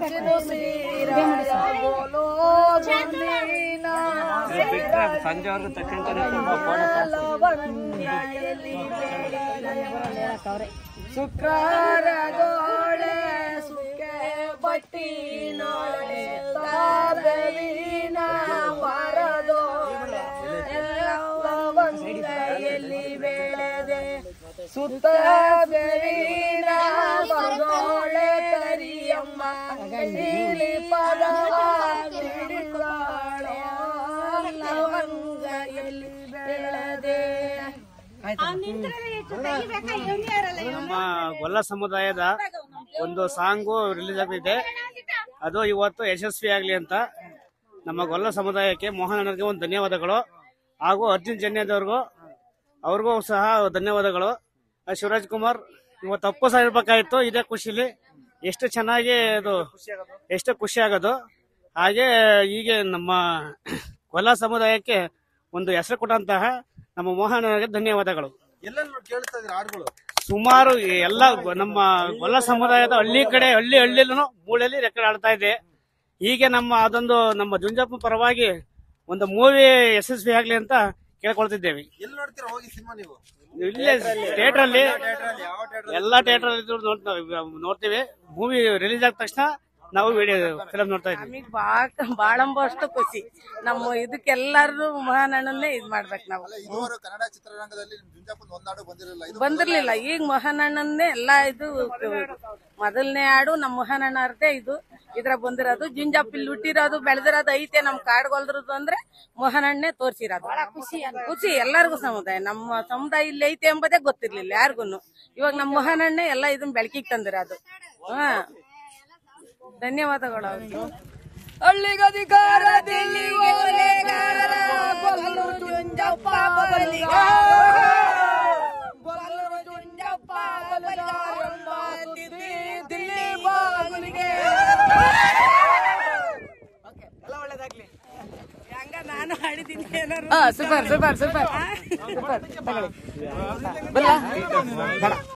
ಕಂಚಿನು ಸೀರ ಬೋಲೋ ಬಂದೀನ ಸಂಜೆವರೆಗೂ ತಕ್ಕಂತಾನೆ ಲವಣ್ಯದಲ್ಲಿ ಶುಕ್ರಾರ ಗೋಳೆ ಸುಕ್ಕೆ ಬಟ್ಟಿ ನಾಳೆ ತಾಬೆವಿನ ಮರದೋಳೆ ಲವಂಗೆಯಲ್ಲಿ ಬೆಳೆದೆ ಸುತ್ತ ಬೆವಿನ ಮರದೋಳೆ ಕರಿಯಮ್ಮ ನೀಲಿ ಪದ ಹಿಡಿದಾಳೋ ಲವಂಗೆಯಲ್ಲಿ ಬೆಳೆದೆ ನಮ್ಮ ಗೊಲ್ಲ ಸಮುದಾಯದ ಒಂದು ಸಾಂಗು ರಿಲೀಸ್ ಆಗ್ತಿದೆ ಅದು ಇವತ್ತು ಯಶಸ್ವಿ ಆಗ್ಲಿ ಅಂತ ನಮ್ಮ ಗೊಲ್ಲ ಸಮುದಾಯಕ್ಕೆ ಮೋಹನ್ ಅಣ್ಣರಿಗೆ ಒಂದು ಧನ್ಯವಾದಗಳು ಹಾಗೂ ಅರ್ಜುನ್ ಜನ್ಯದವ್ರಿಗೂ ಅವ್ರಿಗೂ ಸಹ ಧನ್ಯವಾದಗಳು ಆ ಶಿವರಾಜ್ ಕುಮಾರ್ ಇವತ್ತು ಅಪ್ಪು ಸಹ ಇರ್ಬೇಕಾಯ್ತು ಇದೇ ಖುಷಿಲಿ ಎಷ್ಟು ಚೆನ್ನಾಗಿ ಅದು ಎಷ್ಟು ಖುಷಿ ಆಗೋದು ಹಾಗೆ ಹೀಗೆ ನಮ್ಮ ಗೊಲ್ಲ ಸಮುದಾಯಕ್ಕೆ ಒಂದು ಹೆಸರು ಕೊಟ್ಟಂತಹ ನಮ್ಮ ಮೋಹನ್ ಅವರಿಗೆ ಧನ್ಯವಾದಗಳು ಎಲ್ಲೆಲ್ಲ ಕೇಳ್ತಾ ಇದ್ರೆ ಹಾಡುಗಳು ಸುಮಾರು ಎಲ್ಲ ಗೊ- ನಮ್ಮ ಗೊಲ್ಲ ಸಮುದಾಯದ ಹಳ್ಳಿ ಕಡೆ ಹಳ್ಳಿ ಹಳ್ಳಿಲೂ ಮೂಲೆಯಲ್ಲಿ ರೆಕಾರ್ಡ್ ಆಡ್ತಾ ಇದೆ ಹೀಗೆ ನಮ್ಮ ಅದೊಂದು ನಮ್ಮ ಜುಂಜಪ್ಪ ಪರವಾಗಿ ಒಂದು ಮೂವಿ ಯಶಸ್ವಿ ಆಗ್ಲಿ ಅಂತ ಕೇಳ್ಕೊಳ್ತಿದ್ದೇವೆ ಎಲ್ಲಿ ನೋಡ್ತೀರಾ ಹೋಗಿ ಸಿನಿಮಾ ನೀವು ಇಲ್ಲೇ ಥಿಯೇಟರ್ ಅಲ್ಲಿ ಥಿಯೇಟ್ರಲ್ಲಿ ಯಾವ ಥಿಯೇಟರ್ ಎಲ್ಲಾ ಥಿಯೇಟರ್ ಅಲ್ಲಿ ನೋಡ್ತೀವಿ ಮೂವಿ ರಿಲೀಸ್ ಆದ ತಕ್ಷಣ ನಾವು ವಿಡಿಯೋ ಫಿಲಂ ನೋಡ್ತಾ ಇದ್ದೀವಿ ನಮಗ್ ಬಾಳ ಬಾಳಂಬಷ್ಟು ಖುಷಿ ನಮ್ಮ ಇದಕ್ಕೆಲ್ಲರೂ ಮಹಾನಣ್ಣನ್ನೇ ಇದ್ ಮಾಡ್ಬೇಕು ನಾವು ಇದುವರೆಗೂ ಕನ್ನಡ ಚಿತ್ರರಂಗದಲ್ಲಿ ನಿಮ್ ಜುಂಜಾಪುರ ಒಂದಾಡು ಬಂದಿರಲಿಲ್ಲ ಇದು ಬಂದಿರ್ಲಿಲ್ಲ ಈಗ ಮಹಾನಣ್ಣನ್ನೇ ಎಲ್ಲಾ ಇದು ಮೊದಲನೇ ಹಾಡು ನಮ್ಮ ಮಹಾನಣ್ಣರದೇ ಇದು ಇದ್ರ ಬಂದಿರೋದು ಜುಂಜಾಪಿಲ್ ಹುಟ್ಟಿರೋದು ಬೆಳೆದಿರೋದು ಐತೆ ನಮ್ ಕಾಡ್ಗೊಲ್ದ್ರದ್ದು ಅಂದ್ರೆ ಮೋಹನಣ್ಣೆ ತೋರ್ಸಿರೋದು ಖುಷಿ ಎಲ್ಲರಿಗೂ ಸಮುದಾಯ ನಮ್ಮ ಸಮುದಾಯ ಇಲ್ಲಿ ಐತೆ ಎಂಬುದೇ ಗೊತ್ತಿರ್ಲಿಲ್ಲ ಯಾರಿಗೂನು ಇವಾಗ ನಮ್ಮ ಮೋಹನಣ್ಣೆ ಎಲ್ಲ ಇದನ್ನ ಬೆಳಕಿಗೆ ತಂದಿರೋದು ಹಾ ಧನ್ಯವಾದಗಳು ಅವ್ರಿಗೆ ಹಳ್ಳಿಗಧಿಕಾರದಲ್ಲಿ ಓಲೆಗಾರರ ಕೊಲ್ಲರು ಜುಂಜಪ್ಪ ಬಲಿಗ. ಕೊಲ್ಲರು ಜುಂಜಪ್ಪ ಬಲಿಗಾರ ಎಂಬ ತಿಥಿ ದಿಲ್ಲಿ ಬಾಗಿಲಿಗೆ. ಹಂಗ ನಾನು ಹಾಡಿದ್ದೀನಿ ಏನಾರು ಸೂಪರ್ ಸೂಪರ್ ಸೂಪರ್ ಸೂಪರ್